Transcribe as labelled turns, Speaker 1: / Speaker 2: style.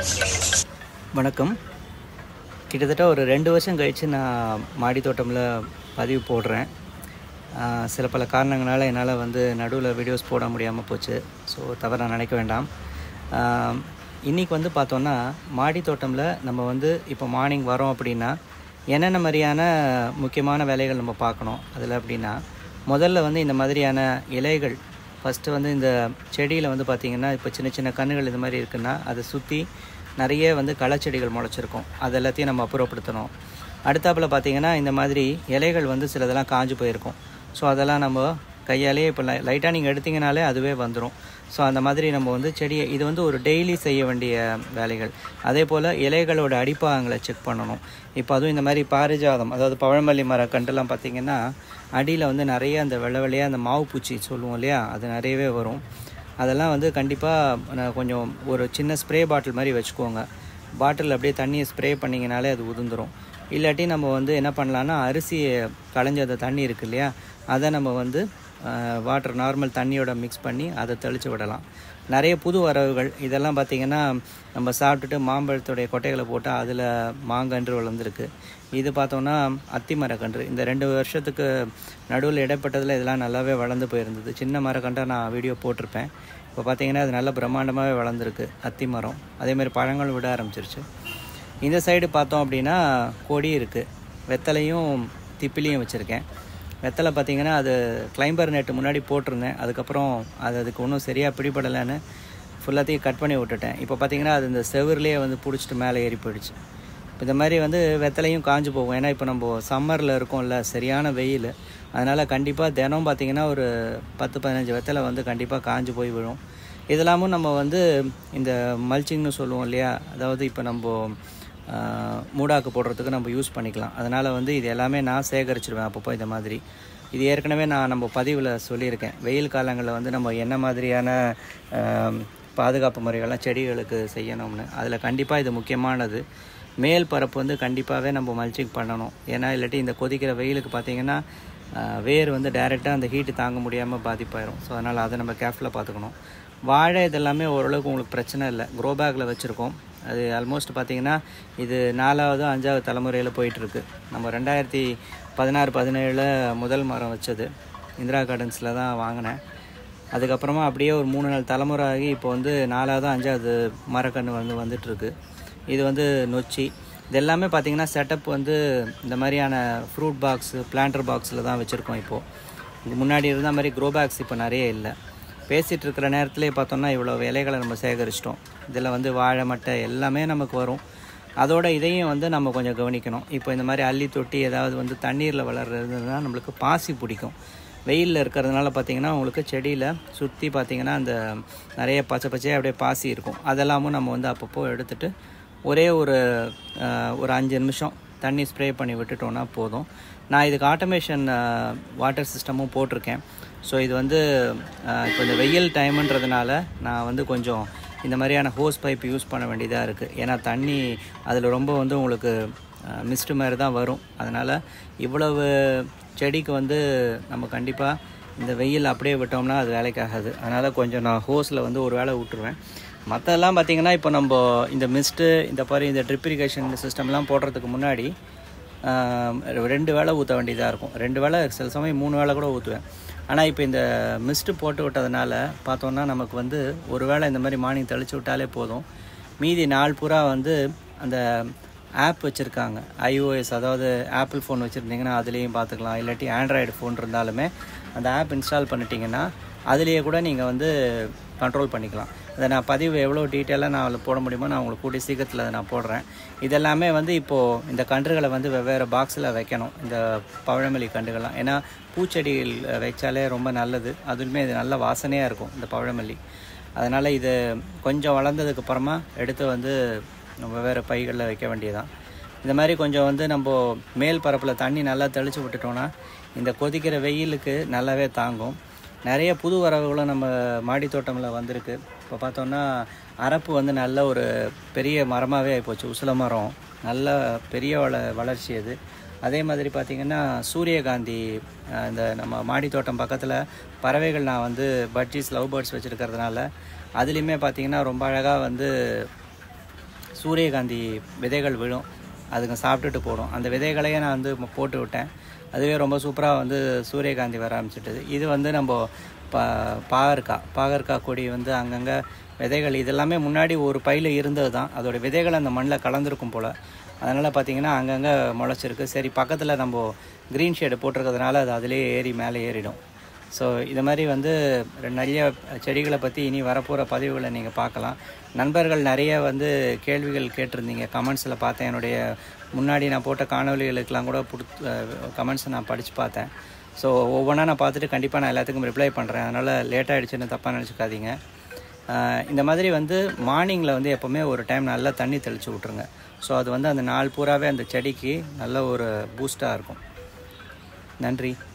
Speaker 1: வணக்கம் கிட்டத்தட்ட ஒரு ரெண்டு வருஷம் கழித்து நான் மாடி தோட்டமில் பதிவு போடுறேன் ஆஹ் சில பல காரணங்களால் என்னால் வந்து நடுவில் வீடியோஸ் போட முடியாமல் போச்சு ஸோ தவறாக நினைக்க வேண்டாம் ஆஹ் இன்னைக்கு வந்து பார்த்தோன்னா மாடி தோட்டமில் நம்ம வந்து இப்போ மார்னிங் வரோம் அப்படின்னா என்னென்ன மாதிரியான முக்கியமான வேலைகள் நம்ம பார்க்கணும் அதில் அப்படின்னா முதல்ல வந்து இந்த மாதிரியான இலைகள் ஃபஸ்ட்டு வந்து இந்த செடியில் வந்து பார்த்திங்கன்னா இப்போ சின்ன சின்ன கன்றுகள் இது மாதிரி இருக்குன்னா அதை சுற்றி நிறைய வந்து களைச்செடிகள் முளைச்சிருக்கும் அது எல்லாத்தையும் நம்ம அப்புறப்படுத்தணும் அடுத்தாப்புல பார்த்தீங்கன்னா இந்த மாதிரி இலைகள் வந்து சிலதெல்லாம் காஞ்சு போயிருக்கும் ஸோ அதெல்லாம் நம்ம கையாலேயே இப்போ லை லைட்டாக நீங்கள் எடுத்தீங்கனாலே அதுவே வந்துடும் ஸோ அந்த மாதிரி நம்ம வந்து செடியை இது வந்து ஒரு டெய்லி செய்ய வேண்டிய வேலைகள் அதே போல் இலைகளோட அடிப்பாகங்களை செக் பண்ணணும் இப்போ அதுவும் இந்த மாதிரி பாரிஜாதம் அதாவது பழமல்லி மர கண்டெல்லாம் பார்த்தீங்கன்னா அடியில் வந்து நிறைய அந்த வெள்ளை வெள்ளையாக அந்த மாவு பூச்சி சொல்லுவோம் இல்லையா அது நிறையவே வரும் அதெல்லாம் வந்து கண்டிப்பாக கொஞ்சம் ஒரு சின்ன ஸ்ப்ரே பாட்டில் மாதிரி வச்சுக்கோங்க பாட்டில் அப்படியே தண்ணியை ஸ்ப்ரே பண்ணிங்கனாலே அது உதிர்ந்துடும் இல்லாட்டி நம்ம வந்து என்ன பண்ணலான்னா அரிசியை களைஞ்ச அந்த தண்ணி இருக்கு இல்லையா அதை நம்ம வந்து வாட்டர் நார்மல் தண்ணியோட மிக்ஸ் பண்ணி அதை தெளித்து விடலாம் நிறைய புது வரவுகள் இதெல்லாம் பார்த்திங்கன்னா நம்ம சாப்பிட்டுட்டு மாம்பழத்துடைய கொட்டைகளை போட்டால் அதில் மாங்கன்று வளர்ந்துருக்கு இது பார்த்தோன்னா அத்தி மரக்கன்று இந்த ரெண்டு வருஷத்துக்கு நடுவில் இடைப்பட்டதில் இதெல்லாம் நல்லாவே வளர்ந்து போயிருந்தது சின்ன மரக்கன்றை நான் வீடியோ போட்டிருப்பேன் இப்போ பார்த்தீங்கன்னா அது நல்ல பிரம்மாண்டமாகவே வளர்ந்துருக்கு அத்தி மரம் அதேமாதிரி பழங்களும் விட ஆரம்பிச்சிருச்சு இந்த சைடு பார்த்தோம் அப்படின்னா கொடி இருக்குது வெத்தலையும் திப்பிலியும் வச்சுருக்கேன் வெத்தலை பார்த்தீங்கன்னா அது கிளைம்பர் நெட்டு முன்னாடி போட்டிருந்தேன் அதுக்கப்புறம் அது அதுக்கு ஒன்றும் சரியாக பிடிபடலைன்னு ஃபுல்லாத்தையும் கட் பண்ணி விட்டுட்டேன் இப்போ பார்த்தீங்கன்னா அது இந்த செவர்லேயே வந்து பிடிச்சிட்டு மேலே ஏறி போயிடுச்சு இப்போ இந்த மாதிரி வந்து வெத்தலையும் காஞ்சு போகும் ஏன்னா இப்போ நம்ம சம்மரில் இருக்கோம்ல சரியான வெயில் அதனால் கண்டிப்பாக தினம் பார்த்திங்கன்னா ஒரு பத்து பதினஞ்சு வெத்தலை வந்து கண்டிப்பாக காஞ்சு போய் விழும் இதெல்லாமும் நம்ம வந்து இந்த மல்ச்சிங்னு சொல்லுவோம் இல்லையா அதாவது இப்போ நம்ம மூடாக்கு போடுறதுக்கு நம்ம யூஸ் பண்ணிக்கலாம் அதனால் வந்து இது எல்லாமே நான் சேகரிச்சிடுவேன் அப்பப்போ இந்த மாதிரி இது ஏற்கனவே நான் நம்ம பதிவில் சொல்லியிருக்கேன் வெயில் காலங்களில் வந்து நம்ம என்ன மாதிரியான பாதுகாப்பு முறைகள்லாம் செடிகளுக்கு செய்யணும்னு அதில் கண்டிப்பாக இது முக்கியமானது மேல் பரப்பு வந்து கண்டிப்பாகவே நம்ம மல்ச்சிங் பண்ணணும் ஏன்னா இல்லாட்டி இந்த கொதிக்கிற வெயிலுக்கு பார்த்திங்கன்னா வேர் வந்து டைரெக்டாக அந்த ஹீட்டு தாங்க முடியாமல் பாதிப்பாயிரும் ஸோ அதனால் அதை நம்ம கேர்ஃபுல்லாக பார்த்துக்கணும் வாழை இதெல்லாமே ஓரளவுக்கு உங்களுக்கு பிரச்சனை இல்லை க்ரோ பேக்கில் வச்சுருக்கோம் அது ஆல்மோஸ்ட் பார்த்திங்கன்னா இது நாலாவது அஞ்சாவது தலைமுறையில் போயிட்டுருக்கு நம்ம ரெண்டாயிரத்தி பதினாறு பதினேழில் முதல் மரம் வச்சது இந்திரா கார்டன்ஸில் தான் வாங்கினேன் அதுக்கப்புறமா அப்படியே ஒரு மூணு நாள் தலைமுறை ஆகி இப்போ வந்து நாலாவது அஞ்சாவது மரக்கன்று வந்து வந்துட்டுருக்கு இது வந்து நொச்சி இது எல்லாமே பார்த்திங்கன்னா செட்டப் வந்து இந்த மாதிரியான ஃப்ரூட் பாக்ஸு பிளான்டர் பாக்ஸில் தான் வச்சுருக்கோம் இப்போது முன்னாடி இருந்த மாதிரி க்ரோ பேக்ஸ் இப்போ நிறைய இல்லை பேசிகிட்டு இருக்கிற நேரத்துலேயே பார்த்தோம்னா இவ்வளோ இலைகளை நம்ம சேகரிச்சிட்டோம் இதில் வந்து வாழை மட்டை எல்லாமே நமக்கு வரும் அதோட இதையும் வந்து நம்ம கொஞ்சம் கவனிக்கணும் இப்போ இந்த மாதிரி அள்ளி தொட்டி ஏதாவது வந்து தண்ணீரில் வளர்றதுனா நம்மளுக்கு பாசி பிடிக்கும் வெயிலில் இருக்கிறதுனால பார்த்திங்கன்னா உங்களுக்கு செடியில் சுற்றி பார்த்திங்கன்னா அந்த நிறைய பச்சை பச்சையாக அப்படியே பாசி இருக்கும் அதெல்லாமும் நம்ம வந்து அப்பப்போ எடுத்துகிட்டு ஒரே ஒரு ஒரு அஞ்சு நிமிஷம் தண்ணி ஸ்ப்ரே பண்ணி விட்டுட்டோன்னா போதும் நான் இதுக்கு ஆட்டோமேஷன் வாட்டர் சிஸ்டமும் போட்டிருக்கேன் ஸோ இது வந்து இப்போ இந்த வெயில் டைமுன்றதுனால நான் வந்து கொஞ்சம் இந்த மாதிரியான ஹோஸ் பைப் யூஸ் பண்ண வேண்டியதாக இருக்குது ஏன்னா தண்ணி அதில் ரொம்ப வந்து உங்களுக்கு மிஸ்டு மாதிரி தான் வரும் அதனால் இவ்வளவு செடிக்கு வந்து நம்ம கண்டிப்பாக இந்த வெயில் அப்படியே விட்டோம்னா அது வேலைக்காகாது அதனால் கொஞ்சம் நான் ஹோஸில் வந்து ஒரு வேலை விட்டுருவேன் மற்றெல்லாம் பார்த்திங்கன்னா இப்போ நம்ம இந்த மிஸ்ட்டு இந்த மாதிரி இந்த ட்ரிப் இரிகேஷன் சிஸ்டம்லாம் போடுறதுக்கு முன்னாடி ரெண்டு வேளை ஊற்ற வேண்டியதாக இருக்கும் ரெண்டு வேளை சில சமயம் மூணு வேளை கூட ஊற்றுவேன் ஆனால் இப்போ இந்த மிஸ்ட்டு போட்டு விட்டதுனால பார்த்தோன்னா நமக்கு வந்து ஒரு வேளை இந்த மாதிரி மார்னிங் தெளித்து விட்டாலே போதும் மீதி நாள் பூரா வந்து அந்த ஆப் வச்சுருக்காங்க ஐஓஎஸ் அதாவது ஆப்பிள் ஃபோன் வச்சுருந்தீங்கன்னா அதுலேயும் பார்த்துக்கலாம் இல்லாட்டி ஆண்ட்ராய்டு ஃபோன் இருந்தாலுமே அந்த ஆப் இன்ஸ்டால் பண்ணிட்டீங்கன்னா அதுலேயே கூட நீங்கள் வந்து கண்ட்ரோல் பண்ணிக்கலாம் அதை நான் பதிவு எவ்வளோ டீட்டெயிலாக நான் அதில் போட முடியுமோ நான் உங்களுக்கு கூடிய சீக்கிரத்தில் அதை நான் போடுறேன் இதெல்லாமே வந்து இப்போது இந்த கன்றுகளை வந்து வெவ்வேறு பாக்ஸில் வைக்கணும் இந்த பழமொழி கன்றுகள்லாம் ஏன்னா பூச்செடிகள் வச்சாலே ரொம்ப நல்லது அதுவுமே இது நல்ல வாசனையாக இருக்கும் இந்த பழமல்லி அதனால் இது கொஞ்சம் வளர்ந்ததுக்கு அப்புறமா எடுத்து வந்து வெவ்வேறு பைகளில் வைக்க வேண்டியதான் இந்த மாதிரி கொஞ்சம் வந்து நம்ம மேல் பரப்பில் தண்ணி நல்லா தெளித்து விட்டுட்டோன்னா இந்த கொதிக்கிற வெயிலுக்கு நல்லாவே தாங்கும் நிறைய புது வரவுகளும் நம்ம மாடி தோட்டமில் வந்திருக்கு இப்போ பார்த்தோன்னா அரப்பு வந்து நல்ல ஒரு பெரிய மரமாகவே ஆகிப்போச்சு உசில மரம் நல்ல பெரிய வள வளர்ச்சி அது அதே மாதிரி பார்த்திங்கன்னா சூரியகாந்தி இந்த நம்ம மாடி தோட்டம் பக்கத்தில் பறவைகள் நான் வந்து பட்ஜிஸ் லவ் பேர்ட்ஸ் வச்சுருக்கிறதுனால அதுலேயுமே பார்த்திங்கன்னா ரொம்ப அழகாக வந்து சூரியகாந்தி விதைகள் விழும் அதுங்க சாப்பிட்டுட்டு போடும் அந்த விதைகளையே நான் வந்து ம- போட்டு விட்டேன் அதுவே ரொம்ப சூப்பராக வந்து சூரியகாந்தி வர ஆரம்பிச்சிட்டது இது வந்து நம்ம பா பாகற்காய் பாகற்காய் கொடி வந்து அங்கங்கே விதைகள் இதெல்லாமே முன்னாடி ஒரு பையில் இருந்தது தான் அதோட விதைகள் அந்த மண்ணில் கலந்துருக்கும் போல் அதனால் பார்த்தீங்கன்னா அங்கங்கே முளைச்சிருக்கு சரி பக்கத்தில் நம்ம க்ரீன் ஷேடு போட்டிருக்கிறதுனால அது அதிலே ஏறி மேலே ஏறிடும் ஸோ இது மாதிரி வந்து நிறைய செடிகளை பற்றி இனி வரப்போகிற பதிவுகளை நீங்கள் பார்க்கலாம் நண்பர்கள் நிறைய வந்து கேள்விகள் கேட்டிருந்தீங்க கமெண்ட்ஸில் பார்த்தேன் என்னுடைய முன்னாடி நான் போட்ட காணொலிகளுக்கெல்லாம் கூட பிடிச்ச கமெண்ட்ஸை நான் படித்து பார்த்தேன் ஸோ ஒவ்வொன்றா நான் பார்த்துட்டு கண்டிப்பாக நான் எல்லாத்துக்கும் ரிப்ளை பண்ணுறேன் அதனால் லேட் ஆகிடுச்சுன்னு தப்பாக நினச்சிக்காதீங்க ஆஹ் இந்த மாதிரி வந்து மார்னிங்கில் வந்து எப்போவுமே ஒரு டைம் நல்லா தண்ணி தெளித்து விட்ருங்க ஸோ அது வந்து அந்த நாள் பூராவே அந்த செடிக்கு நல்ல ஒரு பூஸ்ட்டாக இருக்கும் நன்றி